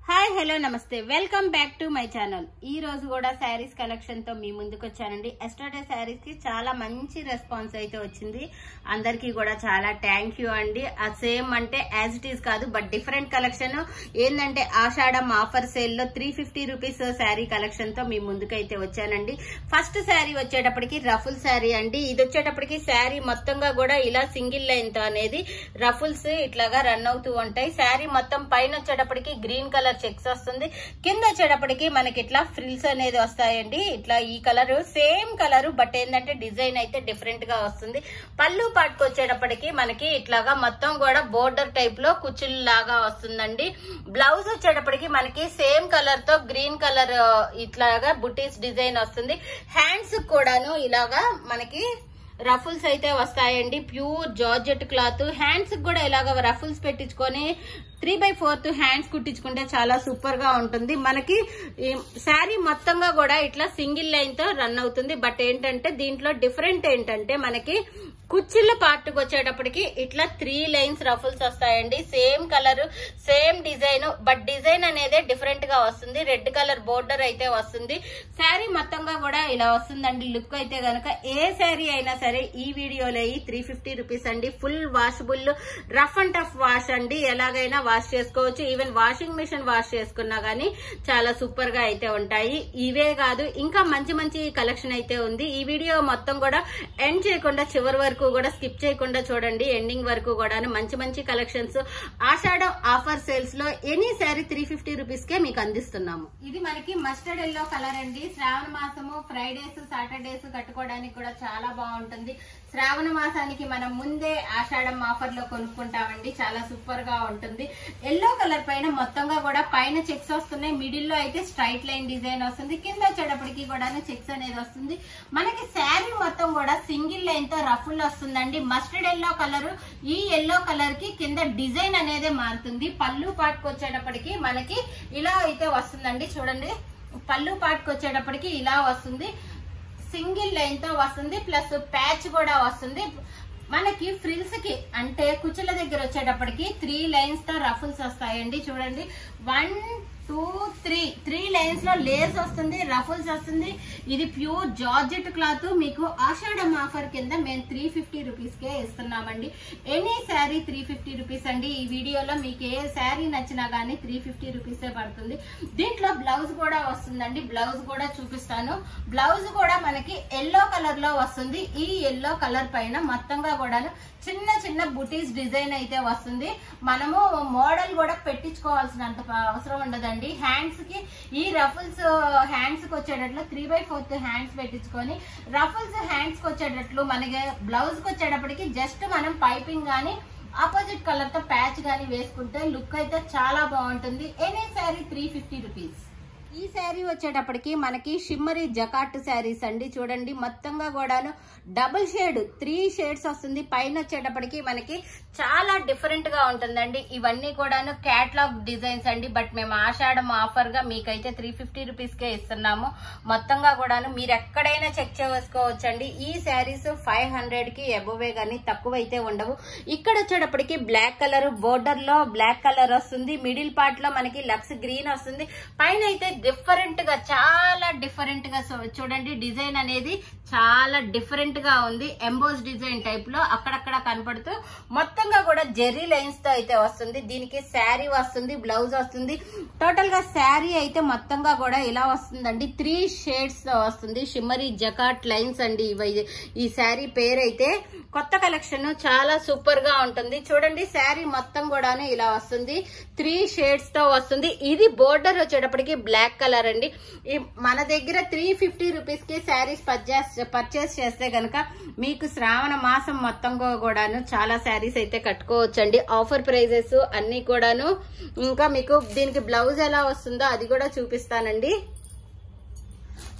hi hello నమస్తే welcome back to my channel ఈ రోజు కూడా శారీస్ కలెక్షన్ తో మీ ముందుకు వచ్చానండి ఎస్టర్డే శారీస్ కి చాలా మంచి రెస్పాన్స్ అయితే వచ్చింది అందరికీ కూడా చాలా థ్యాంక్ యూ అండి ఆ సేమ్ అంటే యాజ్ ఇట్ ఈస్ కాదు బట్ డిఫరెంట్ కలెక్షన్ ఏంటంటే ఆషాఢం ఆఫర్ సేల్ లో three fifty rupees sari collection తో మీ ముందుకు అయితే వచ్చానండి ఫస్ట్ శారీ వచ్చేటప్పటికి రఫుల్ శారీ అండి ఇది వచ్చేటప్పటికి శారీ మొత్తంగా కూడా ఇలా సింగిల్ లైన్ తో అనేది రఫుల్స్ ఇట్లాగా రన్ అవుతూ ఉంటాయి శారీ మొత్తం పైన వచ్చేటప్పటికి గ్రీన్ కలర్ చెక్స్ వస్తుంది కింద వచ్చేటప్పటికి మనకి ఇట్లా ఫ్రిల్స్ అనేది వస్తాయండి ఇట్లా ఈ కలర్ సేమ్ కలర్ బట్ ఏంటంటే డిజైన్ అయితే డిఫరెంట్ గా వస్తుంది పళ్ళు పాటుకు వచ్చేటప్పటికి మనకి ఇట్లాగా మొత్తం కూడా బోర్డర్ టైప్ లో కుచ్చులు లాగా వస్తుందండి బ్లౌజ్ వచ్చేటప్పటికి మనకి సేమ్ కలర్ తో గ్రీన్ కలర్ ఇట్లాగా బుటీస్ డిజైన్ వస్తుంది హ్యాండ్స్ కూడాను ఇలాగా మనకి రఫుల్స్ అయితే వస్తాయండి ప్యూర్ జార్జెట్ క్లాత్ హ్యాండ్స్ కూడా ఇలాగ రఫుల్స్ పెట్టించుకొని త్రీ బై ఫోర్త్ హ్యాండ్స్ కుట్టించుకుంటే చాలా సూపర్ గా ఉంటుంది మనకి ఈ శారీ మొత్తంగా కూడా ఇట్లా సింగిల్ లైన్ తో రన్ అవుతుంది బట్ ఏంటంటే దీంట్లో డిఫరెంట్ ఏంటంటే మనకి కుచ్చిళ్ళ పార్ట్కి వచ్చేటప్పటికి ఇట్లా త్రీ లైన్స్ రఫుల్స్ వస్తాయండి same colour same design but design అనేది డిఫరెంట్ గా వస్తుంది రెడ్ కలర్ బోర్డర్ అయితే వస్తుంది శారీ మొత్తంగా కూడా ఇలా వస్తుందండి లుక్ అయితే గనక ఏ శారీ అయినా సరే ఈ వీడియోలో త్రీ ఫిఫ్టీ రూపీస్ అండి full washable rough and tough wash అండి ఎలాగైనా వాష్ చేసుకోవచ్చు ఈవెన్ వాషింగ్ మిషన్ వాష్ చేసుకున్నా గానీ చాలా సూపర్ గా అయితే ఉంటాయి ఇవే కాదు ఇంకా మంచి మంచి కలెక్షన్ అయితే ఉంది ఈ వీడియో మొత్తం కూడా ఎండ్ చేయకుండా చివరి వరకు కూడా స్కిప్ చేయకుండా చూడండి ఎండింగ్ వరకు కూడా మంచి మంచి కలెక్షన్స్ ఆషాఢం ఆఫర్ సేల్స్ లో any sari three fifty rupees కే మీకు అందిస్తున్నాము ఇది మనకి మస్టర్డ్ ఎల్లో కలర్ అండి శ్రావణ మాసము ఫ్రైడేస్ సాటర్డేస్ కట్టుకోవడానికి కూడా చాలా బాగుంటుంది శ్రావణ మాసానికి మనం ముందే ఆషాఢం ఆఫర్ లో కొనుక్కుంటామండి చాలా సూపర్ గా ఉంటుంది ఎల్లో కలర్ పైన మొత్తంగా కూడా పైన చెక్స్ వస్తున్నాయి మిడిల్ లో అయితే స్ట్రైట్ లైన్ డిజైన్ వస్తుంది కింద వచ్చేటప్పటికి కూడా చెక్స్ అనేది వస్తుంది మనకి శారీ మొత్తం కూడా సింగిల్ లైన్ తో రఫుల్ వస్తుందండి మస్టర్డ్ ఎల్లో కలర్ ఈ ఎల్లో కలర్ కి కింద డిజైన్ అనేది మారుతుంది పళ్ళు పాటుకు వచ్చేటప్పటికి మనకి ఇలా అయితే వస్తుందండి చూడండి పళ్ళు పాటుకు వచ్చేటప్పటికి ఇలా వస్తుంది సింగిల్ లైన్ తో వస్తుంది ప్లస్ ప్యాచ్ కూడా వస్తుంది మనకి ఫ్రిల్స్ కి అంటే కుచ్చుల దగ్గర వచ్చేటప్పటికి త్రీ లైన్స్ తో రఫుల్స్ వస్తాయండి చూడండి one two three three lines లో లేస్ వస్తుంది రఫుల్స్ వస్తుంది ఇది ప్యూర్ జార్జెట్ క్లాత్ మీకు ఆషాఢం ఆఫర్ కింద మేము త్రీ ఫిఫ్టీ రూపీస్ కే ఇస్తున్నామండి any sari three fifty rupees అండి ఈ వీడియోలో మీకు ఏ శారీ నచ్చినా గానీ త్రీ ఫిఫ్టీ రూపీసే పడుతుంది దీంట్లో బ్లౌజ్ కూడా వస్తుందండి బ్లౌజ్ కూడా చూపిస్తాను బ్లౌజ్ కూడా మనకి ఎల్లో కలర్ లో వస్తుంది ఈ ఎల్లో కలర్ పైన మొత్తంగా కూడా చిన్న చిన్న బుటీస్ డిజైన్ అయితే వస్తుంది మనము మోడల్ కూడా పెట్టించుకోవాల్సినంత అవసరం ఉండదండి హ్యాండ్స్ కి ఈ రఫుల్స్ హ్యాండ్స్ కి వచ్చేటట్లు త్రీ బై ఫోర్త్ హ్యాండ్స్ పెట్టించుకొని రఫుల్స్ హ్యాండ్స్ కి వచ్చేటట్లు మనకి బ్లౌజ్ కి వచ్చేటప్పటికి జస్ట్ మనం పైపింగ్ గానీ ఆపోజిట్ కలర్ తో ప్యాచ్ గానీ వేసుకుంటే లుక్ అయితే చాలా బాగుంటుంది any sari three fifty rupees ఈ శారీ వచ్చేటప్పటికి మనకి షిమ్మరీ జకాట్ శారీస్ అండి చూడండి మొత్తంగా కూడాను డబుల్ షేడ్ త్రీ షేడ్స్ వస్తుంది పైన వచ్చేటప్పటికి మనకి చాలా డిఫరెంట్ గా ఉంటుందండి ఇవన్నీ కూడాను క్యాట్లాగ్ డిజైన్స్ అండి బట్ మేము ఆషాఢం ఆఫర్ గా మీకైతే త్రీ ఫిఫ్టీ రూపీస్ కే ఇస్తున్నాము మొత్తంగా కూడాను మీరు ఎక్కడైనా చెక్ చేసుకోవచ్చండి ఈ శారీస్ ఫైవ్ హండ్రెడ్ కి ఎబోవే గానీ తక్కువ అయితే ఉండవు ఇక్కడ వచ్చేటప్పటికి బ్లాక్ కలర్ బోర్డర్ లో బ్లాక్ కలర్ వస్తుంది మిడిల్ పార్ట్ లో మనకి లక్స్ గ్రీన్ వస్తుంది పైన అయితే డిఫరెంట్ గా చాలా డిఫరెంట్ గా చూడండి డిజైన్ అనేది చాలా డిఫరెంట్ గా ఉంది ఎంబోస్ డిజైన్ టైప్ లో అక్కడక్కడ కనపడుతూ మొత్తంగా కూడా జెర్రీ లైన్స్ తో అయితే వస్తుంది దీనికి శారీ వస్తుంది బ్లౌజ్ వస్తుంది టోటల్ గా శారీ అయితే మొత్తంగా కూడా ఇలా వస్తుందండి త్రీ షేడ్స్ తో వస్తుంది షిమ్మరీ జకాట్ లైన్స్ అండి ఇవి ఈ శారీ పేరు అయితే కొత్త కలెక్షన్ చాలా సూపర్ గా ఉంటుంది చూడండి శారీ మొత్తం కూడాను ఇలా వస్తుంది త్రీ షేడ్స్ తో వస్తుంది ఇది బోర్డర్ వచ్చేటప్పటికి బ్లాక్ కలర్ అండి ఈ మన దగ్గర త్రీ ఫిఫ్టీ రూపీస్ కి శారీస్ పర్చేస్ పర్చేస్ చేస్తే గనక మీకు శ్రావణ మాసం మొత్తం కూడాను చాలా శారీస్ అయితే కట్టుకోవచ్చు అండి ఆఫర్ ప్రైజెస్ అన్ని కూడాను ఇంకా మీకు దీనికి బ్లౌజ్ ఎలా వస్తుందో అది కూడా చూపిస్తానండి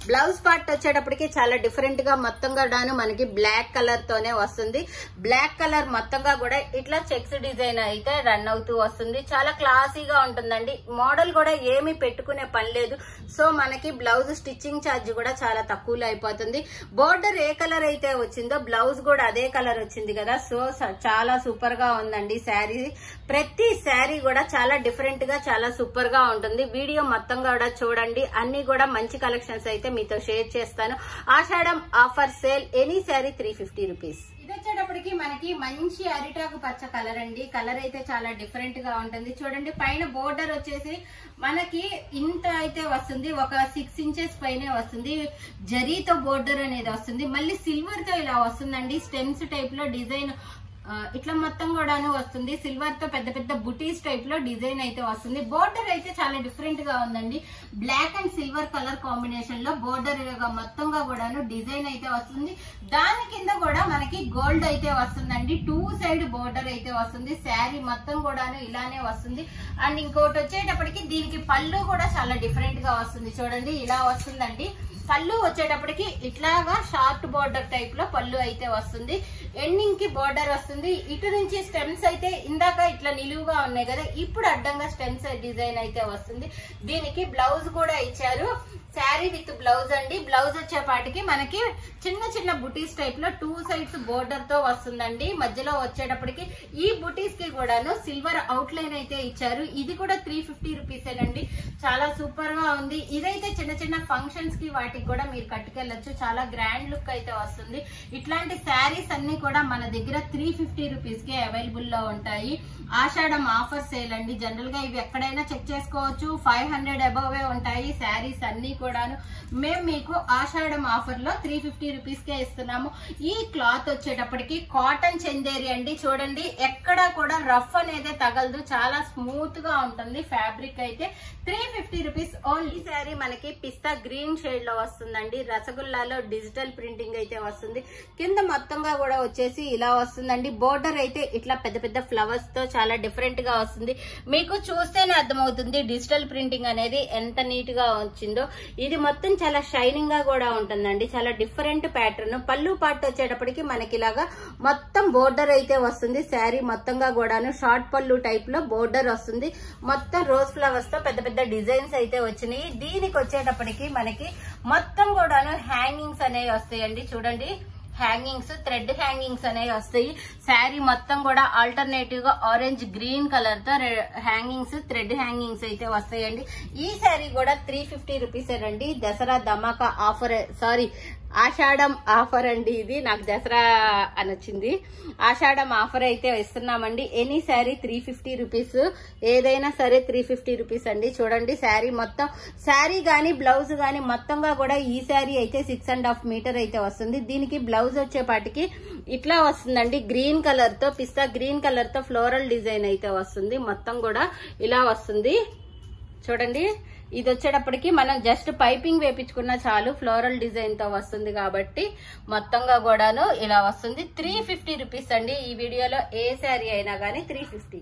బ్లౌజ్ పార్ట్ వచ్చేటప్పటికి చాలా డిఫరెంట్ గా మొత్తం కూడాను మనకి బ్లాక్ కలర్ తోనే వస్తుంది బ్లాక్ కలర్ మొత్తంగా కూడా ఇట్లా చెక్స్ డిజైన్ అయితే రన్ అవుతూ వస్తుంది చాలా క్లాసీగా ఉంటుందండి మోడల్ కూడా ఏమీ పెట్టుకునే పని లేదు సో మనకి బ్లౌజ్ స్టిచ్చింగ్ ఛార్జ్ కూడా చాలా తక్కువలో అయిపోతుంది బోర్డర్ ఏ కలర్ అయితే వచ్చిందో బ్లౌజ్ కూడా అదే కలర్ వచ్చింది కదా సో స- చాలా సూపర్ గా ఉందండి శారీ ప్రతి శారీ కూడా చాలా డిఫరెంట్ గా చాలా సూపర్ గా ఉంటుంది వీడియో మొత్తం కూడా చూడండి అన్ని కూడా మంచి కలెక్షన్స్ అయితే మీతో షేర్ చేస్తాను Ashadam offer sale any sari three fifty rupees ఇది వచ్చేటప్పటికి మనకి మంచి అరిటాకు పచ్చ కలర్ అండి కలర్ అయితే చాలా డిఫరెంట్ గా ఉంటుంది చూడండి పైన బోర్డర్ వచ్చేసి మనకి ఇంత అయితే వస్తుంది ఒక సిక్స్ ఇంచెస్ పైనే వస్తుంది జరీతో బోర్డర్ అనేది వస్తుంది మళ్ళీ సిల్వర్ తో ఇలా వస్తుందండి స్టెమ్స్ టైప్ లో డిజైన్ ఆ, ఇట్లా మొత్తం కూడాను వస్తుంది సిల్వర్ తో పెద్ద పెద్ద బుటీస్ టైప్ లో డిజైన్ అయితే వస్తుంది బోర్డర్ అయితే చాలా డిఫరెంట్ గా ఉందండి black and silver colour combination లో బోర్డర్ మొత్తంగా కూడాను డిజైన్ అయితే వస్తుంది దాని కింద కూడా మనకి గోల్డ్ అయితే వస్తుందండి టూ సైడ్ బోర్డర్ అయితే వస్తుంది శారీ మొత్తం కూడాను ఇలానే వస్తుంది అండ్ ఇంకోటి వచ్చేటప్పటికి దీనికి పళ్ళు కూడా చాలా డిఫరెంట్ గా వస్తుంది చూడండి ఇలా వస్తుందండి పళ్ళు వచ్చేటప్పటికి ఇట్లాగా షార్ట్ బోర్డర్ టైప్ లో పళ్ళు అయితే వస్తుంది ఎండింగ్ కి బోర్డర్ వస్తుంది ఇటు నుంచి స్టెమ్స్ అయితే ఇందాక ఇట్లా నిలువుగా ఉన్నాయి కదా ఇప్పుడు అడ్డంగా స్టెమ్స్ డిజైన్ అయితే వస్తుంది దీనికి బ్లౌజ్ కూడా ఇచ్చారు శారీ విత్ బ్లౌజ్ అండి బ్లౌజ్ వచ్చేపాటికి మనకి చిన్న చిన్న బుటీస్ టైప్ లో టూ సైడ్స్ బోర్డర్ తో వస్తుందండి మధ్యలో వచ్చేటప్పటికి ఈ బుటీస్ కి కూడాను సిల్వర్ అవుట్ లైన్ అయితే ఇచ్చారు ఇది కూడా త్రీ ఫిఫ్టీ రూపీస్ అండి చాలా సూపర్ గా ఉంది ఇదైతే చిన్న చిన్న ఫంక్షన్స్ కి వాటికి కూడా మీరు కట్టుకెళ్ళొచ్చు చాలా గ్రాండ్ లుక్ అయితే వస్తుంది ఇట్లాంటి శారీస్ అన్ని కూడా మన దగ్గర త్రీ ఫిఫ్టీ రూపీస్ కి అవైలబుల్ లో ఉంటాయి ఆషాఢం ఆఫర్ సేల్ అండి జనరల్ గా ఇవి ఎక్కడైనా చెక్ చేసుకోవచ్చు ఫైవ్ హండ్రెడ్ అబౌవే ఉంటాయి శారీస్ అన్ని కూడాను మేము మీకు ఆషాఢం ఆఫర్ లో త్రీ ఫిఫ్టీ రూపీస్ కే ఇస్తున్నాము ఈ క్లాత్ వచ్చేటప్పటికి కాటన్ చందేరి అండి చూడండి ఎక్కడా కూడా రఫ్ అనేది తగలదు చాలా స్మూత్ గా ఉంటుంది ఫ్యాబ్రిక్ అయితే three fifty rupees only sari మనకి పిస్తా గ్రీన్ షేడ్ లో వస్తుందండి రసగుల్లాలో డిజిటల్ ప్రింటింగ్ అయితే వస్తుంది కింద మొత్తంగా కూడా వచ్చేసి ఇలా వస్తుందండి బోర్డర్ అయితే ఇట్లా పెద్ద పెద్ద ఫ్లవర్స్ తో చాలా డిఫరెంట్ గా వస్తుంది మీకు చూస్తేనే అర్థమవుతుంది డిజిటల్ ప్రింటింగ్ అనేది ఎంత నీట్ గా వచ్చిందో ఇది మొత్తం చాలా షైనింగ్ గా కూడా ఉంటుందండి చాలా డిఫరెంట్ ప్యాటర్న్ పళ్ళు పాటు వచ్చేటప్పటికి మనకి ఇలాగా మొత్తం బోర్డర్ అయితే వస్తుంది శారీ మొత్తంగా కూడాను షార్ట్ పళ్ళు టైప్ లో బోర్డర్ వస్తుంది మొత్తం రోజ్ ఫ్లవర్స్ తో పెద్ద పెద్ద డిజైన్స్ అయితే వచ్చినాయి దీనికి వచ్చేటప్పటికి మనకి మొత్తం కూడాను హ్యాంగింగ్స్ అనేవి వస్తాయండి చూడండి హ్యాంగింగ్స్ థ్రెడ్ హ్యాంగింగ్స్ అనేవి వస్తాయి శారీ మొత్తం కూడా ఆల్టర్నేటివ్ గా ఆరెంజ్ గ్రీన్ కలర్ తో హ్యాంగింగ్స్ థ్రెడ్ హ్యాంగింగ్స్ అయితే వస్తాయండి ఈ శారీ కూడా త్రీ ఫిఫ్టీ రూపీస్ అండి దసరా ధమాకా ఆఫర్ సారీ ఆషాఢం ఆఫర్ అండి ఇది నాకు దసరా అని వచ్చింది ఆషాఢం ఆఫర్ అయితే ఇస్తున్నామండి any sari three fifty rupees ఏదైనా సరే త్రీ ఫిఫ్టీ రూపీస్ అండి చూడండి శారీ మొత్తం శారీ గానీ బ్లౌజ్ గానీ మొత్తంగా కూడా ఈ శారీ అయితే సిక్స్ అండ్ హాఫ్ మీటర్ అయితే వస్తుంది దీనికి బ్లౌజ్ వచ్చేపాటికి ఇట్లా వస్తుందండి గ్రీన్ కలర్ తో పిస్తా గ్రీన్ కలర్ తో ఫ్లోరల్ డిజైన్ అయితే వస్తుంది మొత్తం కూడా ఇలా వస్తుంది చూడండి ఇది వచ్చేటప్పటికి మనం జస్ట్ పైపింగ్ వేపించుకున్న చాలు ఫ్లోరల్ డిజైన్ తో వస్తుంది కాబట్టి మొత్తంగా కూడాను ఇలా వస్తుంది త్రీ ఫిఫ్టీ రూపీస్ అండి ఈ వీడియోలో ఏ శారీ అయినా కానీ త్రీ ఫిఫ్టీ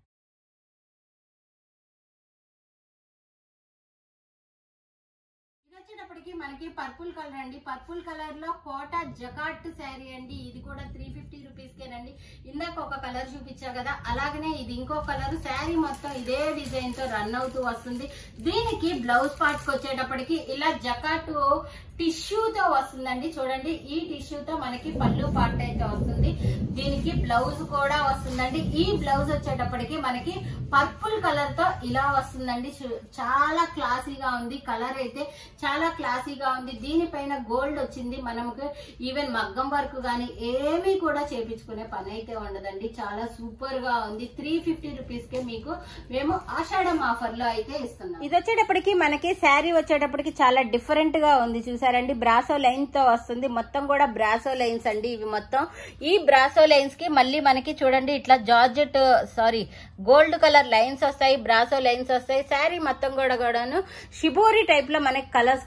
ఇది వచ్చేటప్పటికి మనకి పర్పుల్ కలర్ అండి పర్పుల్ కలర్ లో కోట జకాట్ శారీ అండి ఇది కూడా త్రీ ఫిఫ్టీ రూపీస్ కేనండి ఇందాక ఒక కలర్ చూపించా కదా అలాగనే ఇది ఇంకో కలర్ శారీ మొత్తం ఇదే డిజైన్ తో రన్ అవుతూ వస్తుంది దీనికి బ్లౌజ్ పార్ట్స్ వచ్చేటప్పటికి ఇలా జకాట్ టిష్యూతో వస్తుందండి చూడండి ఈ టిష్యూతో మనకి పళ్ళు పార్ట్ అయితే వస్తుంది దీనికి బ్లౌజ్ కూడా వస్తుందండి ఈ బ్లౌజ్ వచ్చేటప్పటికి మనకి పర్పుల్ కలర్ తో ఇలా వస్తుందండి చూ- చాలా క్లాసీగా ఉంది కలర్ అయితే చాలా క్లాసీగా ఉంది దీనిపైన గోల్డ్ వచ్చింది మనకు ఈవెన్ మగ్గం వర్క్ గానీ ఏమీ కూడా చేపించుకునే పని అయితే ఉండదండి చాలా సూపర్ గా ఉంది త్రీ ఫిఫ్టీ రూపీస్ కే మీకు మేము ఆషాఢం ఆఫర్ లో అయితే ఇస్తున్నాం ఇది వచ్చేటప్పటికి మనకి శారీ వచ్చేటప్పటికి చాలా డిఫరెంట్ గా ఉంది చూసారండి బ్రాసో లైన్ తో వస్తుంది మొత్తం కూడా బ్రాసో లైన్స్ అండి ఇవి మొత్తం ఈ బ్రాసో లైన్స్ కి మళ్ళీ మనకి చూడండి ఇట్లా georgette sari gold colour lines వస్తాయి బ్రాసో లైన్స్ వస్తాయి శారీ మొత్తం కూడా కూడాను షిబోరి టైప్ లో మనకి కలర్స్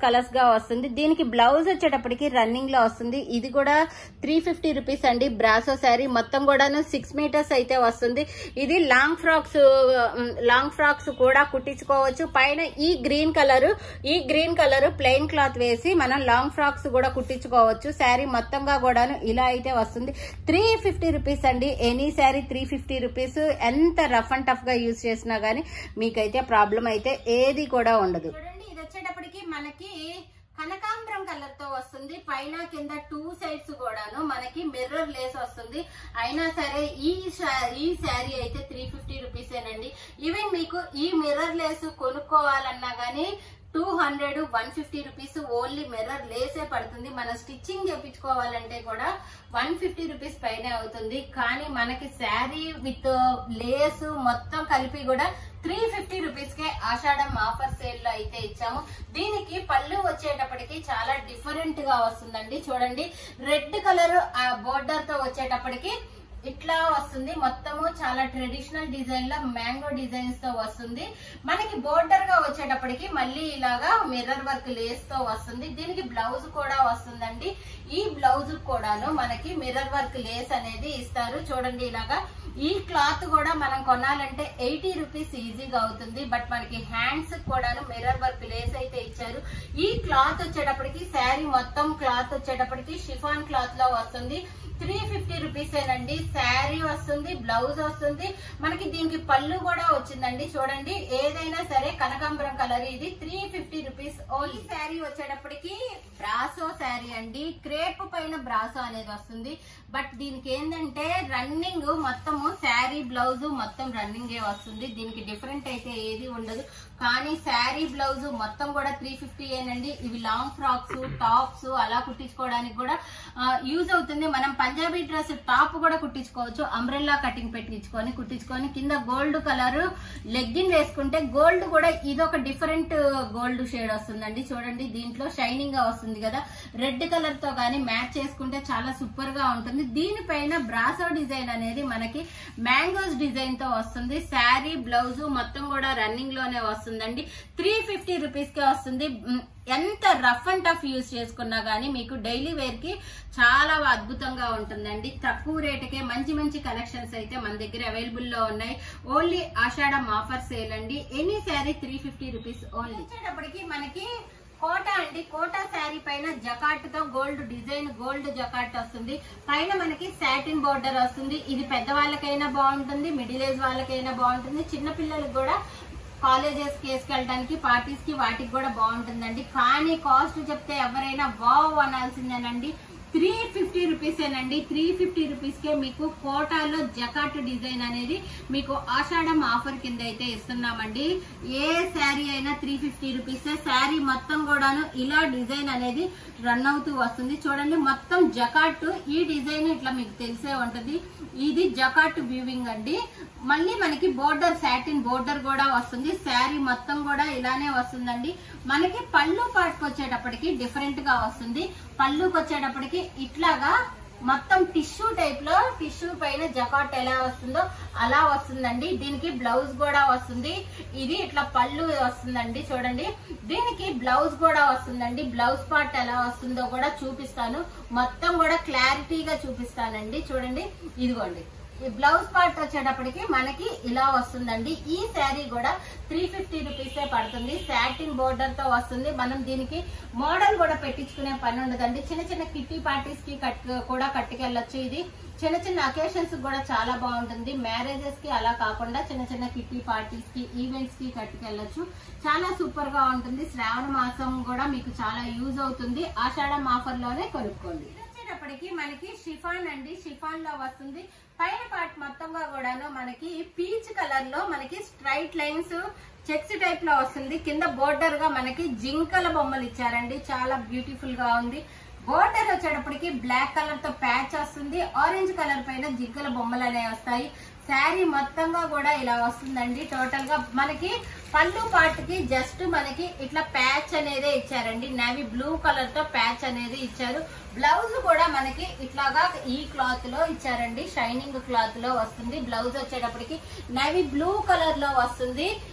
కలర్స్ గా వస్తుంది దీనికి బ్లౌజ్ వచ్చేటప్పటికి రన్నింగ్ లో వస్తుంది ఇది కూడా త్రీ ఫిఫ్టీ రూపీస్ అండి బ్రాసో శారీ మొత్తం కూడాను సిక్స్ మీటర్స్ అయితే వస్తుంది ఇది లాంగ్ ఫ్రాక్స్ లాంగ్ ఫ్రాక్స్ కూడా కుట్టించుకోవచ్చు పైన ఈ గ్రీన్ కలర్ ఈ గ్రీన్ కలర్ ప్లెయిన్ క్లాత్ వేసి మనం లాంగ్ ఫ్రాక్స్ కూడా కుట్టించుకోవచ్చు శారీ మొత్తంగా కూడాను ఇలా అయితే వస్తుంది త్రీ ఫిఫ్టీ రూపీస్ అండి any sari three fifty rupees ఎంత రఫ్ అండ్ టఫ్ గా యూజ్ చేసినా గానీ మీకైతే ప్రాబ్లం అయితే ఏది కూడా ఉండదు చూడండి ఇది వచ్చేటప్పటికి మనకి కనకాంబరం కలర్ తో వస్తుంది పైన కింద టూ సైడ్స్ కూడాను మనకి మిర్రర్ లేస్ వస్తుంది అయినా సరే ఈ శా- ఈ శారీ అయితే త్రీ ఫిఫ్టీ రూపీసేనండి ఈవెన్ మీకు ఈ మిర్రర్ లేస్ కొనుక్కోవాలన్నా గానీ two hundred one fifty rupees only mirror లేసే పడుతుంది మనం స్టిచ్చింగ్ చేపించుకోవాలంటే కూడా వన్ ఫిఫ్టీ రూపీస్ పైనే అవుతుంది కానీ మనకి శారీ విత్ లేస్ మొత్తం కలిపి కూడా త్రీ ఫిఫ్టీ రూపీస్ కే ఆషాఢం ఆఫర్ సేల్ లో అయితే ఇచ్చాము దీనికి పళ్ళు వచ్చేటప్పటికి చాలా డిఫరెంట్ గా వస్తుందండి చూడండి రెడ్ కలర్ బోర్డర్ తో వచ్చేటప్పటికి ఇట్లా వస్తుంది మొత్తము చాలా ట్రెడిషనల్ డిజైన్ లో మ్యాంగో డిజైన్స్ తో వస్తుంది మనకి బోర్డర్ గా వచ్చేటప్పటికి మళ్ళీ ఇలాగా మిర్రర్ వర్క్ లేస్ తో వస్తుంది దీనికి బ్లౌజ్ కూడా వస్తుందండి ఈ బ్లౌజ్ కూడాను మనకి మిర్రర్ వర్క్ లేస్ అనేది ఇస్తారు చూడండి ఇలాగా ఈ క్లాత్ కూడా మనం కొనాలంటే ఎయిటీ రూపీస్ ఈజీగా అవుతుంది బట్ మనకి హ్యాండ్స్ కూడాను మిర్రర్ వర్క్ లేస్ అయితే ఇచ్చారు ఈ క్లాత్ వచ్చేటప్పటికి శారీ మొత్తం క్లాత్ వచ్చేటప్పటికి షిఫాన్ క్లాత్ లో వస్తుంది త్రీ ఫిఫ్టీ రూపీస్ ఏనండి శారీ వస్తుంది బ్లౌజ్ వస్తుంది మనకి దీనికి పళ్ళు కూడా వచ్చిందండి చూడండి ఏదైనా సరే కనకాంబరం కలర్ ఇది three fifty rupees only sari వచ్చేటప్పటికి బ్రాసో శారీ అండి క్రేప్ పైన బ్రాసో అనేది వస్తుంది బట్ దీనికి ఏంటంటే రన్నింగ్ మొత్తము శారీ బ్లౌజ్ మొత్తం రన్నింగ్ వస్తుంది దీనికి డిఫరెంట్ అయితే ఏది ఉండదు కానీ శారీ బ్లౌజ్ మొత్తం కూడా త్రీ ఫిఫ్టీ ఏనండి ఇవి లాంగ్ ఫ్రాక్స్ టాప్స్ అలా కుట్టించుకోవడానికి కూడా యూజ్ అవుతుంది మనం పంజాబీ డ్రెస్ టాప్ కూడా కుట్టించుకోవచ్చు అంబ్రెల్లా కటింగ్ పెట్టించుకొని కుట్టించుకొని కింద గోల్డ్ కలర్ లెగ్గిన్ వేసుకుంటే గోల్డ్ కూడా ఇదొక డిఫరెంట్ గోల్డ్ షేడ్ వస్తుందండి చూడండి దీంట్లో షైనింగ్ గా వస్తుంది కదా రెడ్ కలర్ తో గానీ మ్యాచ్ చేసుకుంటే చాలా సూపర్ గా ఉంటుంది దీనిపైన బ్రాసో డిజైన్ అనేది మనకి మ్యాంగోస్ డిజైన్ తో వస్తుంది శారీ బ్లౌజ్ మొత్తం కూడా రన్నింగ్ లోనే వస్తుందండి త్రీ ఫిఫ్టీ రూపీస్ కే వస్తుంది మ్, ఎంత రఫ్ అండ్ టఫ్ యూజ్ చేసుకున్నా గానీ మీకు డైలీ వేర్ కి చాలా అద్భుతంగా ఉంటుందండి తక్కువ రేటుకే మంచి మంచి కలెక్షన్స్ అయితే మన దగ్గర అవైలబుల్ లో ఉన్నాయి ఓన్లీ ఆషాఢం ఆఫర్ సేల్ అండి any sari three fifty rupees only వచ్చేటప్పటికి మనకి కోటా అండి కోటా శారీ పైన జకాట్ తో గోల్డ్ డిజైన్ గోల్డ్ జకాట్ వస్తుంది పైన మనకి సాటిన్ బోర్డర్ వస్తుంది ఇది పెద్ద వాళ్ళకైనా బాగుంటుంది మిడిల్ ఏజ్ వాళ్ళకైనా బాగుంటుంది చిన్న పిల్లలకు కూడా కాలేజెస్ కి వేసుకెళ్ళడానికి పార్టీస్ కి వాటికి కూడా బాగుంటుందండి కానీ కాస్ట్ చెప్తే ఎవరైనా వావ్ అనాల్సిందేనండి త్రీ ఫిఫ్టీ రూపీసేనండి త్రీ ఫిఫ్టీ రూపీస్ కే మీకు కోటాలో జకాట్ డిజైన్ అనేది మీకు ఆషాఢం ఆఫర్ కింద అయితే ఇస్తున్నామండి ఏ శారీ అయినా త్రీ ఫిఫ్టీ రూపీస్ శారీ మొత్తం కూడాను ఇలా డిజైన్ అనేది రన్ అవుతూ వస్తుంది చూడండి మొత్తం జకాట్ ఈ డిజైన్ ఇట్లా మీకు తెలిసే ఉంటది ఇది జకాట్ వ్యూవింగ్ అండి మళ్ళీ మనకి బోర్డర్ సాటిన్ బోర్డర్ కూడా వస్తుంది శారీ మొత్తం కూడా ఇలానే వస్తుందండి మనకి పళ్ళు పాటుకు వచ్చేటప్పటికి డిఫరెంట్ గా వస్తుంది పళ్ళుకి వచ్చేటప్పటికి ఇట్లాగా మొత్తం టిష్యూ టైప్ లో టిష్యూ పైన జకాట్ ఎలా వస్తుందో అలా వస్తుందండి దీనికి బ్లౌజ్ కూడా వస్తుంది ఇది ఇట్లా పళ్ళు వస్తుందండి చూడండి దీనికి బ్లౌజ్ కూడా వస్తుందండి బ్లౌజ్ పార్ట్ ఎలా వస్తుందో కూడా చూపిస్తాను మొత్తం కూడా క్లారిటీగా చూపిస్తానండి చూడండి ఇదిగోండి ఈ బ్లౌజ్ పార్ట్ వచ్చేటప్పటికి మనకి ఇలా వస్తుందండి ఈ శారీ కూడా త్రీ ఫిఫ్టీ రూపీసే పడుతుంది సాటిన్ బోర్డర్ తో వస్తుంది మనం దీనికి మోడల్ కూడా పెట్టించుకునే పని ఉండదండి చిన్న చిన్న కిట్టి పార్టీస్ కి కట్ కూడా కట్టుకెళ్ళొచ్చు ఇది చిన్న చిన్న అకేషన్స్ కూడా చాలా బాగుంటుంది మ్యారేజెస్ కి అలా కాకుండా చిన్న చిన్న కిట్టి పార్టీస్ కి ఈవెంట్స్ కి కట్టుకెళ్ళొచ్చు చాలా సూపర్ గా ఉంటుంది శ్రావణ మాసం కూడా మీకు చాలా యూజ్ అవుతుంది ఆషాఢం ఆఫర్ లోనే కొనుక్కోండి ఇది వచ్చేటప్పటికి మనకి షిఫాన్ అండి షిఫాన్ లో వస్తుంది పైన పార్ట్ మొత్తంగా కూడాను మనకి పీచ్ కలర్ లో మనకి స్ట్రైట్ లైన్స్ చెక్స్ టైప్ లో వస్తుంది కింద బోర్డర్ గా మనకి జింకల బొమ్మలు ఇచ్చారండి చాలా బ్యూటిఫుల్ గా ఉంది బోర్డర్ వచ్చేటప్పటికి బ్లాక్ కలర్ తో ప్యాచ్ వస్తుంది ఆరెంజ్ కలర్ పైన జింకల బొమ్మలు అనేవి వస్తాయి శారీ మొత్తంగా కూడా ఇలా వస్తుందండి టోటల్ గా మనకి పళ్ళు పార్ట్ కి జస్ట్ మనకి ఇట్లా ప్యాచ్ అనేది ఇచ్చారండి నేవీ బ్లూ కలర్ తో ప్యాచ్ అనేది ఇచ్చారు బ్లౌజ్ కూడా మనకి ఇట్లాగా ఈ క్లాత్ లో ఇచ్చారండి షైనింగ్ క్లాత్ లో వస్తుంది బ్లౌజ్ వచ్చేటప్పటికి నేవీ బ్లూ కలర్ లో వస్తుంది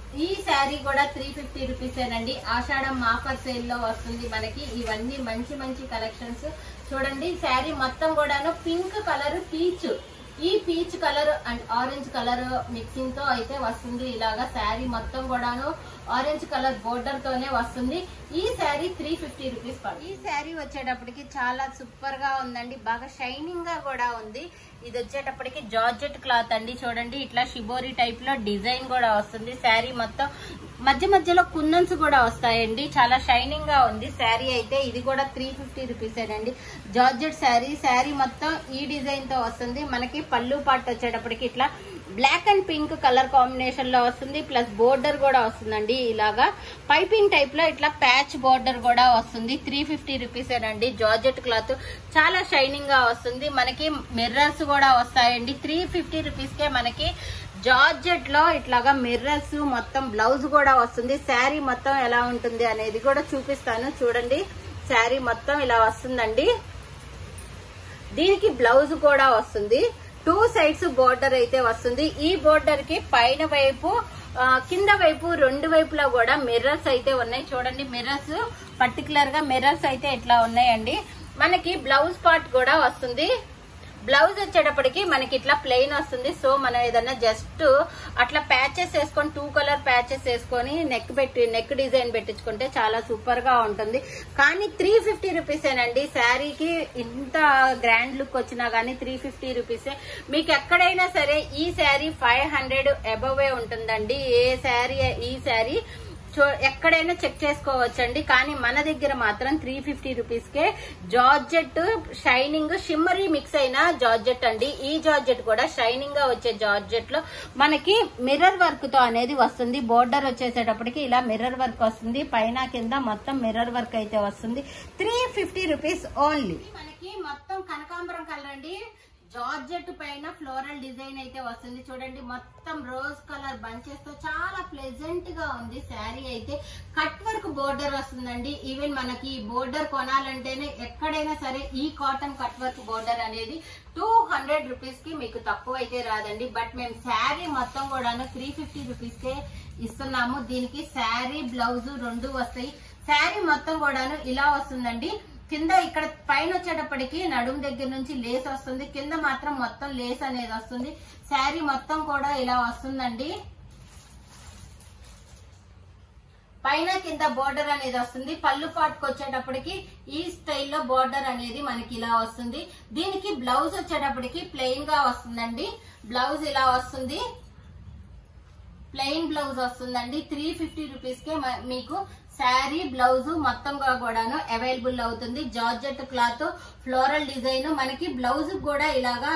ఈ శారీ కూడా త్రీ ఫిఫ్టీ రూపీసేనండి ఆషాఢం ఆఫర్ సేల్ లో వస్తుంది మనకి ఇవన్నీ మంచి మంచి కలెక్షన్స్ చూడండి శారీ మొత్తం కూడాను పింక్ కలర్ పీచ్ ఈ peach colour and orange colour mixing తో అయితే వస్తుంది ఇలాగా శారీ మొత్తం కూడాను ఆరెంజ్ కలర్ బోర్డర్ తోనే వస్తుంది ఈ శారీ త్రీ ఫిఫ్టీ రూపీస్ పడుతుంది ఈ శారీ వచ్చేటప్పటికి చాలా సూపర్ గా ఉందండి బాగా షైనింగ్ గా కూడా ఉంది ఇది వచ్చేటప్పటికి జార్జెట్ క్లాత్ అండి చూడండి ఇట్లా షిబోరి టైప్ లో డిజైన్ కూడా వస్తుంది శారీ మొత్తం మధ్య మధ్యలో కున్నన్స్ కూడా వస్తాయండి చాలా షైనింగ్ గా ఉంది శారీ అయితే ఇది కూడా త్రీ ఫిఫ్టీ రూపీసేనండి జార్జెట్ శారీ శారీ మొత్తం ఈ డిజైన్ తో వస్తుంది మనకి పళ్ళు పాటు వచ్చేటప్పటికి ఇట్లా black and pink colour combination లో వస్తుంది ప్లస్ బోర్డర్ కూడా వస్తుందండి ఇలాగా పైపింగ్ టైప్ లో ఇట్లా ప్యాచ్ బోర్డర్ కూడా వస్తుంది త్రీ ఫిఫ్టీ రూపీస్ అండి జార్జెట్ క్లాత్ చాలా షైనింగ్ గా వస్తుంది మనకి మిర్రర్స్ కూడా వస్తాయండి త్రీ ఫిఫ్టీ రూపీస్ కే మనకి జార్జెట్ లో ఇట్లాగా మిర్రర్స్ మొత్తం బ్లౌజ్ కూడా వస్తుంది శారీ మొత్తం ఎలా ఉంటుంది అనేది కూడా చూపిస్తాను చూడండి శారీ మొత్తం ఇలా వస్తుందండి దీనికి బ్లౌజ్ కూడా వస్తుంది టూ సైడ్స్ బోర్డర్ అయితే వస్తుంది ఈ బోర్డర్ కి పైన వైపు ఆ, కింద వైపు రెండు వైపులా కూడా మిర్రర్స్ అయితే ఉన్నాయి చూడండి మిర్రర్స్ పర్టికులర్ గా మిర్రర్స్ అయితే ఇట్లా ఉన్నాయండి మనకి బ్లౌజ్ పార్ట్ కూడా వస్తుంది బ్లౌజ్ వచ్చేటప్పటికి మనకి ఇట్లా ప్లెయిన్ వస్తుంది సో మనం ఏదన్నా జస్ట్ అట్లా ప్యాచెస్ వేసుకొని టూ కలర్ ప్యాచెస్ వేసుకొని నెక్ పెట్టి నెక్ డిజైన్ పెట్టించుకుంటే చాలా సూపర్ గా ఉంటుంది కానీ త్రీ ఫిఫ్టీ రూపీసేనండి శారీకి ఇంత గ్రాండ్ లుక్ వచ్చినా గానీ త్రీ ఫిఫ్టీ రూపీసే మీకు ఎక్కడైనా సరే ఈ శారీ ఫైవ్ హండ్రెడ్ అబవే ఉంటుందండి ఏ శారీ ఈ శారీ చూ ఎక్కడైనా చెక్ చేసుకోవచ్చండి కానీ మన దగ్గర మాత్రం త్రీ ఫిఫ్టీ రూపీస్ కే జార్జెట్ షైనింగ్ షిమ్మరీ మిక్స్ అయిన జార్జెట్ అండి ఈ జార్జెట్ కూడా షైనింగ్ గా వచ్చే జార్జెట్ లో మనకి మిర్రర్ వర్క్ తో అనేది వస్తుంది బోర్డర్ వచ్చేసేటప్పటికి ఇలా మిర్రర్ వర్క్ వస్తుంది పైన కింద మొత్తం మిర్రర్ వర్క్ అయితే వస్తుంది త్రీ ఫిఫ్టీ రూపీస్ ఓన్లీ మనకి మొత్తం కనకాంబరం కలర్ అండి జార్జెట్ పైన ఫ్లోరల్ డిజైన్ అయితే వస్తుంది చూడండి మొత్తం రోజ్ కలర్ బంచెస్ తో చాలా ప్లెజెంట్ గా ఉంది శారీ అయితే కట్ వర్క్ బోర్డర్ వస్తుందండి ఈవెన్ మనకి ఈ బోర్డర్ కొనాలంటేనే ఎక్కడైనా సరే ఈ కాటన్ కట్ వర్క్ బోర్డర్ అనేది టూ హండ్రెడ్ రూపీస్ కి మీకు తక్కువ అయితే రాదండి బట్ మేము శారీ మొత్తం కూడాను త్రీ ఫిఫ్టీ రూపీస్ కే ఇస్తున్నాము దీనికి శారీ బ్లౌజ్ రెండు వస్తాయి శారీ మొత్తం కూడాను ఇలా వస్తుందండి కింద ఇక్కడ పైన వచ్చేటప్పటికి నడుము దగ్గర నుంచి లేస్ వస్తుంది కింద మాత్రం మొత్తం లేస్ అనేది వస్తుంది శారీ మొత్తం కూడా ఇలా వస్తుందండి పైన కింద బోర్డర్ అనేది వస్తుంది పళ్ళు పాటుకు వచ్చేటప్పటికి ఈ స్టైల్లో బోర్డర్ అనేది మనకి ఇలా వస్తుంది దీనికి బ్లౌజ్ వచ్చేటప్పటికి ప్లెయిన్ గా వస్తుందండి బ్లౌజ్ ఇలా వస్తుంది ప్లెయిన్ బ్లౌజ్ వస్తుందండి త్రీ ఫిఫ్టీ రూపీస్ కే మ- మీకు శారీ బ్లౌజ్ మొత్తంగా కూడాను అవైలబుల్ అవుతుంది జార్జెట్ క్లాత్ ఫ్లోరల్ డిజైన్ మనకి బ్లౌజ్ కూడా ఇలాగా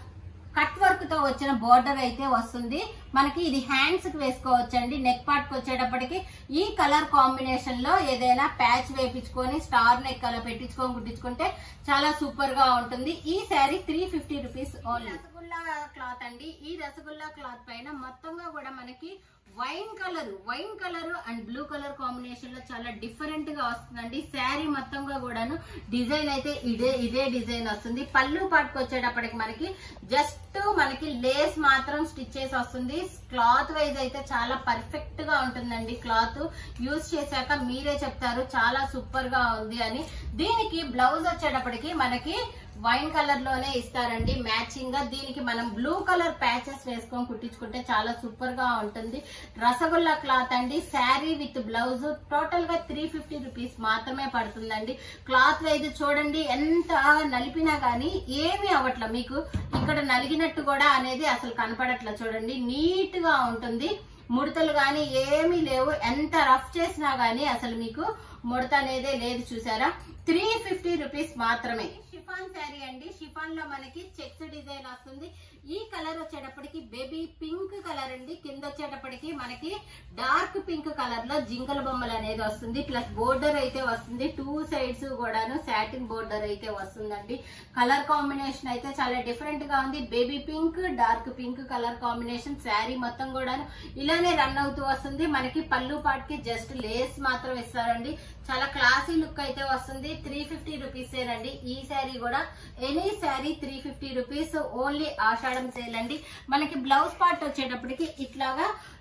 కట్ వర్క్ తో వచ్చిన బోర్డర్ అయితే వస్తుంది మనకి ఇది హ్యాండ్స్ కి వేసుకోవచ్చండి నెక్ పార్ట్ కి వచ్చేటప్పటికి ఈ కలర్ కాంబినేషన్ లో ఏదైనా ప్యాచ్ వేపించుకొని స్టార్ నెక్ అలా పెట్టించుకొని కుట్టించుకుంటే చాలా సూపర్ గా ఉంటుంది ఈ sari three fifty rupees only rasgulla cloth అండి ఈ రసగుల్లా క్లాత్ పైన మొత్తంగా కూడా మనకి wine colour wine colour and blue colour combination లో చాలా డిఫరెంట్ గా వస్తుందండి శారీ మొత్తంగా కూడాను డిజైన్ అయితే ఇదే ఇదే డిజైన్ వస్తుంది పళ్ళు పాటుకు వచ్చేటప్పటికి మనకి జస్ట్ మనకి లేస్ మాత్రం స్టిచ్ చేసి వస్తుంది క్లాత్ వైజ్ అయితే చాలా పర్ఫెక్ట్ గా ఉంటుందండి క్లాత్ యూజ్ చేశాక మీరే చెప్తారు చాలా సూపర్ గా ఉంది అని దీనికి బ్లౌజ్ వచ్చేటప్పటికి మనకి వైన్ కలర్ లోనే ఇస్తారండి మ్యాచింగ్ గా దీనికి మనం బ్లూ కలర్ ప్యాచెస్ వేసుకొని కుట్టించుకుంటే చాలా సూపర్ గా ఉంటుంది రసగుల్లా క్లాత్ అండి శారీ విత్ బ్లౌజ్ టోటల్ గా త్రీ ఫిఫ్టీ రూపీస్ మాత్రమే పడుతుందండి క్లాత్ వైజ్ చూడండి ఎంత నలిపినా గానీ ఏమీ అవ్వట్ల మీకు ఇక్కడ నలిగినట్టు కూడా అనేది అసలు కనపడట్ల చూడండి నీట్ గా ఉంటుంది ముడతలు గాని ఏమీ లేవు ఎంత రఫ్ చేసినా గానీ అసలు మీకు ముడత అనేదే లేదు చూసారా త్రీ ఫిఫ్టీ రూపీస్ మాత్రమే షిఫాన్ శారీ అండి షిఫాన్ లో మనకి చెక్స్ డిజైన్ వస్తుంది ఈ కలర్ వచ్చేటప్పటికి బేబీ పింక్ కలర్ అండి కింద వచ్చేటప్పటికి మనకి డార్క్ పింక్ కలర్ లో జింకల బొమ్మలు అనేది వస్తుంది ప్లస్ బోర్డర్ అయితే వస్తుంది టూ సైడ్స్ కూడాను సాటిన్ బోర్డర్ అయితే వస్తుందండి కలర్ కాంబినేషన్ అయితే చాలా డిఫరెంట్ గా ఉంది baby pink dark pink colour combination sari మొత్తం కూడాను ఇలానే రన్ అవుతూ వస్తుంది మనకి పళ్ళు పాటికి జస్ట్ లేస్ మాత్రం ఇస్తారండి చాలా క్లాసీ లుక్ అయితే వస్తుంది త్రీ ఫిఫ్టీ రూపీస్ ఏనండి ఈ శారీ కూడా any sari three fifty rupees only Ashadham sale అండి మనకి బ్లౌజ్ పార్ట్ వచ్చేటప్పటికి ఇట్లాగా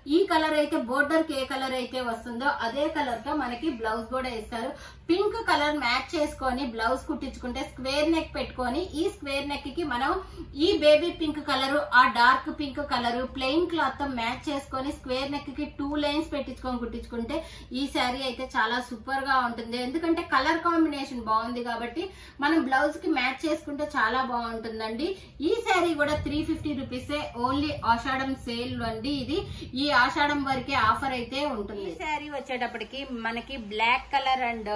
ఈ కలర్ అయితే బోర్డర్ కి ఏ కలర్ అయితే వస్తుందో అదే కలర్ తో మనకి బ్లౌజ్ కూడా ఇస్తారు పింక్ కలర్ మ్యాచ్ చేసుకొని బ్లౌజ్ కుట్టించుకుంటే స్క్వేర్ నెక్ పెట్టుకొని ఈ స్క్వేర్ నెక్ కి మనం ఈ బేబీ పింక్ కలర్ ఆ dark pink colour plain cloth తో మ్యాచ్ చేసుకొని స్క్వేర్ నెక్ కి టూ లైన్స్ పెట్టించుకొని కుట్టించుకుంటే ఈ శారీ అయితే చాలా సూపర్ గా ఉంటుంది ఎందుకంటే కలర్ కాంబినేషన్ బాగుంది కాబట్టి మనం బ్లౌజ్ కి మ్యాచ్ చేసుకుంటే చాలా బాగుంటుందండి ఈ శారీ కూడా త్రీ ఫిఫ్టీ రూపీసే ఓన్లీ ఆషాఢం సేల్ అండి ఇది ఈ ఆషాఢం వరకే ఆఫర్ అయితే ఉంటుంది ఈ శారీ వచ్చేటప్పటికి మనకి black colour and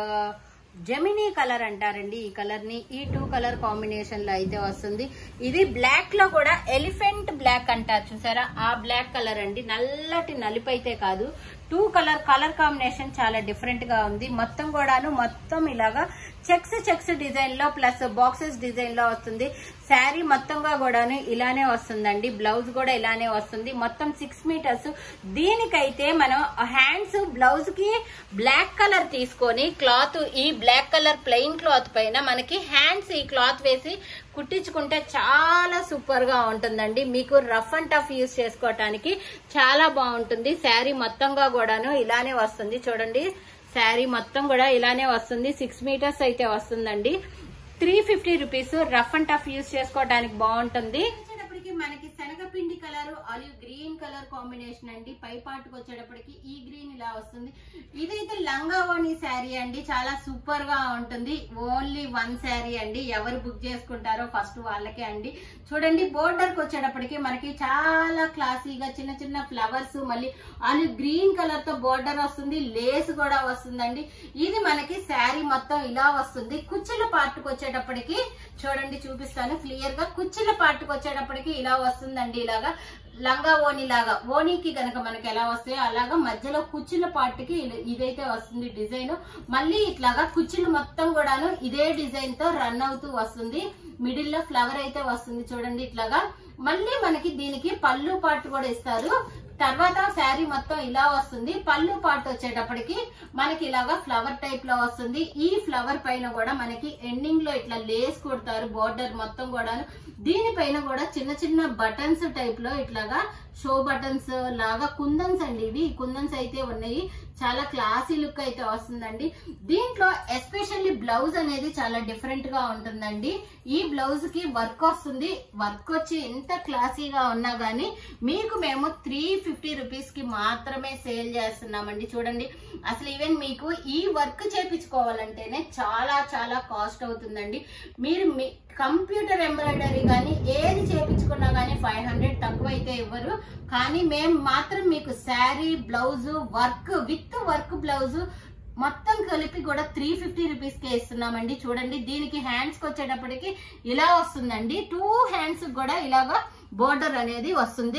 Gemini colour అంటారండి ఈ కలర్ ని ఈ టూ కలర్ కాంబినేషన్ లో అయితే వస్తుంది ఇది బ్లాక్ లో కూడా ఎలిఫెంట్ బ్లాక్ అంటారు చూసారా ఆ బ్లాక్ కలర్ అండి నల్లటి నలుపు అయితే కాదు టూ కలర్ కలర్ కాంబినేషన్ చాలా డిఫరెంట్ గా ఉంది మొత్తం కూడాను మొత్తం ఇలాగా చెక్స్ చెక్స్ డిజైన్ లో ప్లస్ బాక్సెస్ డిజైన్ లో వస్తుంది శారీ మొత్తంగా కూడాను ఇలానే వస్తుందండి బ్లౌజ్ కూడా ఇలానే వస్తుంది మొత్తం సిక్స్ మీటర్స్ దీనికైతే మనం హ్యాండ్స్ బ్లౌజ్ కి బ్లాక్ కలర్ తీసుకొని క్లాత్ ఈ బ్లాక్ కలర్ ప్లెయిన్ క్లాత్ పైన మనకి హ్యాండ్స్ ఈ క్లాత్ వేసి కుట్టించుకుంటే చాలా సూపర్ గా ఉంటుందండి మీకు రఫ్ అండ్ టఫ్ యూస్ చేసుకోవటానికి చాలా బాగుంటుంది శారీ మొత్తంగా కూడాను ఇలానే వస్తుంది చూడండి శారీ మొత్తం కూడా ఇలానే వస్తుంది సిక్స్ మీటర్స్ అయితే వస్తుందండి three fifty rupees rough and tough use చేసుకోవడానికి బాగుంటుంది వచ్చేటప్పటికి మనకి శనగపిండి colour olive green colour combination అండి పై పాటుకు వచ్చేటప్పటికి ఈ గ్రీన్ ఇలా వస్తుంది ఇదైతే లంగా ఓణి శారీ అండి చాలా సూపర్ గా ఉంటుంది ఓన్లీ వన్ శారీ అండి ఎవరు బుక్ చేసుకుంటారో ఫస్ట్ వాళ్ళకే అండి చూడండి బోర్డర్ కి వచ్చేటప్పటికి మనకి చాలా క్లాసీగా చిన్న చిన్న ఫ్లవర్స్ మళ్ళీ ఆలివ్ గ్రీన్ కలర్ తో బోర్డర్ వస్తుంది లేస్ కూడా వస్తుందండి ఇది మనకి శారీ మొత్తం ఇలా వస్తుంది కుచ్చుల పార్ట్కి వచ్చేటప్పటికి చూడండి చూపిస్తాను క్లియర్ గా కుచ్చుల పార్ట్కి వచ్చేటప్పటికి ఇలా వస్తుందండి ఇలాగా లంగా ఓణి లాగా ఓణికి గనక మనకి ఎలా వస్తాయో అలాగా మధ్యలో కుచ్చుల పార్ట్కి ఇల- ఇదైతే వస్తుంది డిజైన్ మళ్ళీ ఇట్లాగా కుచ్చులు మొత్తం కూడాను ఇదే డిజైన్ తో రన్ అవుతూ వస్తుంది మిడిల్ లో ఫ్లవర్ అయితే వస్తుంది చూడండి ఇట్లాగా మళ్ళీ మనకి దీనికి పళ్ళు పార్ట్ కూడా ఇస్తారు తర్వాత శారీ మొత్తం ఇలా వస్తుంది పళ్ళు పార్ట్ వచ్చేటప్పటికి మనకి ఇలాగా ఫ్లవర్ టైప్ లో వస్తుంది ఈ ఫ్లవర్ పైన కూడా మనకి ఎండింగ్ లో ఇట్లా లేస్ కుడతారు బోర్డర్ మొత్తం కూడాను దీనిపైన కూడా చిన్న చిన్న బటన్స్ టైప్ లో ఇట్లాగా షో బటన్స్ లాగా కుందన్స్ అండి ఇవి కుందన్స్ అయితే ఉన్నాయి చాలా క్లాసీ లుక్ అయితే వస్తుందండి దీంట్లో ఎస్పెషల్లీ బ్లౌజ్ అనేది చాలా డిఫరెంట్ గా ఉంటుందండి ఈ బ్లౌజ్ కి వర్క్ వస్తుంది వర్క్ వచ్చి ఎంత క్లాసీగా ఉన్నా గానీ మీకు మేము త్రీ ఫిఫ్టీ రూపీస్ కి మాత్రమే సేల్ చేస్తున్నామండి చూడండి అసలు ఈవెన్ మీకు ఈ వర్క్ చేపించుకోవాలంటేనే చాలా చాలా కాస్ట్ అవుతుందండి మీరు మీ కంప్యూటర్ ఎంబ్రాయిడరీ కానీ ఏది చేపించుకున్నా కానీ ఫైవ్ హండ్రెడ్ తక్కువ అయితే ఇవ్వరు కానీ మేము మాత్రం మీకు sari blouse work with work blouse మొత్తం కలిపి కూడా త్రీ ఫిఫ్టీ రూపీస్ కే ఇస్తున్నామండి చూడండి దీనికి హ్యాండ్స్ కి వచ్చేటప్పటికి ఇలా వస్తుందండి టూ హ్యాండ్స్ కూడా ఇలాగా బోర్డర్ అనేది వస్తుంది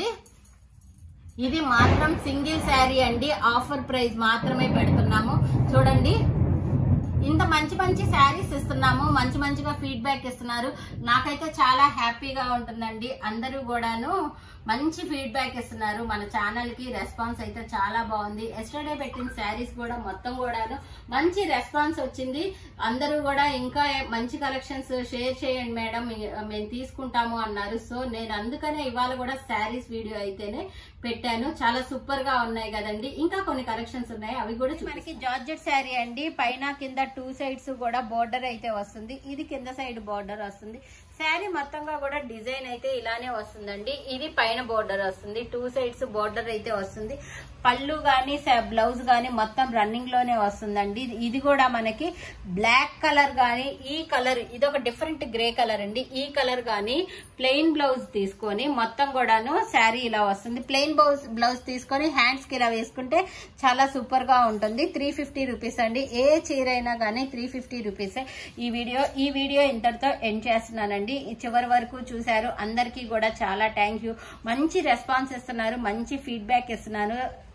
ఇది మాత్రం సింగిల్ శారీ అండి ఆఫర్ ప్రైస్ మాత్రమే పెడుతున్నాము చూడండి ఇంత మంచి మంచి శారీస్ ఇస్తున్నాము మంచి మంచిగా ఫీడ్బ్యాక్ ఇస్తున్నారు నాకైతే చాలా హ్యాపీగా ఉంటుందండి అందరూ కూడాను మంచి ఫీడ్బ్యాక్ ఇస్తున్నారు మన ఛానల్ కి రెస్పాన్స్ అయితే చాలా బాగుంది ఎస్టర్డే పెట్టిన శారీస్ కూడా మొత్తం కూడాను మంచి రెస్పాన్స్ వచ్చింది అందరూ కూడా ఇంకా మంచి కలెక్షన్స్ షేర్ చేయండి మేడం మేము తీసుకుంటాము అన్నారు సో నేను అందుకనే ఇవాళ కూడా శారీస్ వీడియో అయితేనే పెట్టాను చాలా సూపర్ గా ఉన్నాయి కదండి ఇంకా కొన్ని కలెక్షన్స్ ఉన్నాయి అవి కూడా మనకి జార్జెట్ శారీ అండి పైన కింద టూ సైడ్స్ కూడా బోర్డర్ అయితే వస్తుంది ఇది కింద సైడ్ బోర్డర్ వస్తుంది శారీ మొత్తంగా కూడా డిజైన్ అయితే ఇలానే వస్తుందండి ఇది పైన బోర్డర్ వస్తుంది టూ సైడ్స్ బోర్డర్ అయితే వస్తుంది పళ్ళు గాని బ్లౌజ్ గాని మొత్తం రన్నింగ్ లోనే వస్తుందండి ఇది- ఇది కూడా మనకి బ్లాక్ కలర్ గాని ఈ కలర్ ఇది ఒక డిఫరెంట్ గ్రే కలర్ అండి ఈ కలర్ గాని ప్లెయిన్ బ్లౌజ్ తీసుకొని మొత్తం కూడాను శారీ ఇలా వస్తుంది ప్లెయిన్ బ్లౌజ్ బ్లౌజ్ తీసుకొని హ్యాండ్స్ కి ఇలా వేసుకుంటే చాలా సూపర్ గా ఉంటుంది త్రీ ఫిఫ్టీ రూపీస్ అండి ఏ చీర అయినా గానీ త్రీ ఫిఫ్టీ రూపీసే ఈ వీడియో ఈ వీడియో ఇంతటితో ఎండ్ చేస్తున్నానండి ఈ చివరి వరకు చూశారు అందరికీ కూడా చాలా థ్యాంక్ యూ మంచి రెస్పాన్స్ ఇస్తున్నారు మంచి ఫీడ్బ్యాక్ ఇస్తున్నారు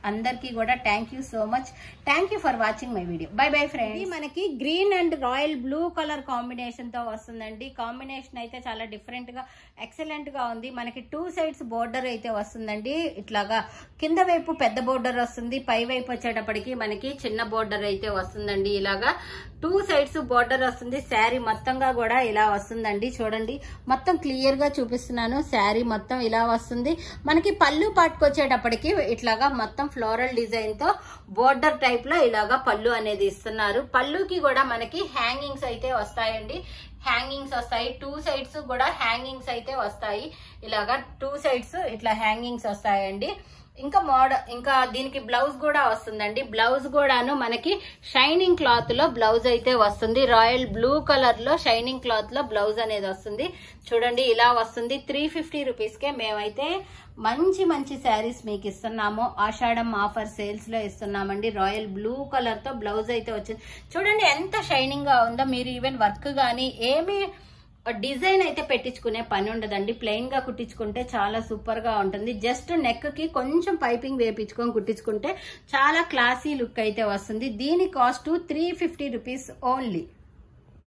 అందరికీ కూడా thank you so much thank you for watching my video bye bye friends మనకి green and royal blue colour combination తో వస్తుందండి కాంబినేషన్ అయితే చాలా డిఫరెంట్ గా ఎక్సలెంట్ గా ఉంది మనకి టూ సైడ్స్ బోర్డర్ అయితే వస్తుందండి ఇట్లాగా కింద వైపు పెద్ద బోర్డర్ వస్తుంది పై వైపు వచ్చేటప్పటికి మనకి చిన్న బోర్డర్ అయితే వస్తుందండి ఇలాగా టూ సైడ్స్ బోర్డర్ వస్తుంది శారీ మొత్తంగా కూడా ఇలా వస్తుందండి చూడండి మొత్తం క్లియర్ గా చూపిస్తున్నాను శారీ మొత్తం ఇలా వస్తుంది మనకి పళ్ళు పాటుకొచ్చేటప్పటికి ఇట్లాగా మొత్తం ఫ్లోరల్ డిజైన్ తో బోర్డర్ టైప్ లో ఇలాగా పళ్ళు అనేది ఇస్తున్నారు పళ్ళుకి కూడా మనకి హ్యాంగింగ్స్ అయితే వస్తాయండి హ్యాంగింగ్స్ వస్తాయి టూ సైడ్స్ కూడా హ్యాంగింగ్స్ అయితే వస్తాయి ఇలాగా టూ సైడ్స్ ఇట్లా హ్యాంగింగ్స్ వస్తాయండి ఇంకా మోడ ఇంకా దీనికి బ్లౌజ్ కూడా వస్తుందండి బ్లౌజ్ కూడాను మనకి షైనింగ్ క్లాత్ లో బ్లౌజ్ అయితే వస్తుంది రాయల్ బ్లూ కలర్ లో షైనింగ్ క్లాత్ లో బ్లౌజ్ అనేది వస్తుంది చూడండి ఇలా వస్తుంది త్రీ ఫిఫ్టీ రూపీస్ కే మేమైతే మంచి మంచి శారీస్ మీకు ఇస్తున్నాము ఆషాఢం ఆఫర్ సేల్స్ లో ఇస్తున్నామండి రాయల్ బ్లూ కలర్ తో బ్లౌజ్ అయితే వచ్చింది చూడండి ఎంత షైనింగ్ గా ఉందో మీరు ఈవెన్ వర్క్ గానీ ఏమీ డిజైన్ అయితే పెట్టించుకునే పని ఉండదండి ప్లెయిన్ గా కుట్టించుకుంటే చాలా సూపర్ గా ఉంటుంది జస్ట్ నెక్ కి కొంచెం పైపింగ్ వేపించుకొని కుట్టించుకుంటే చాలా క్లాసీ లుక్ అయితే వస్తుంది దీని cost three fifty rupees only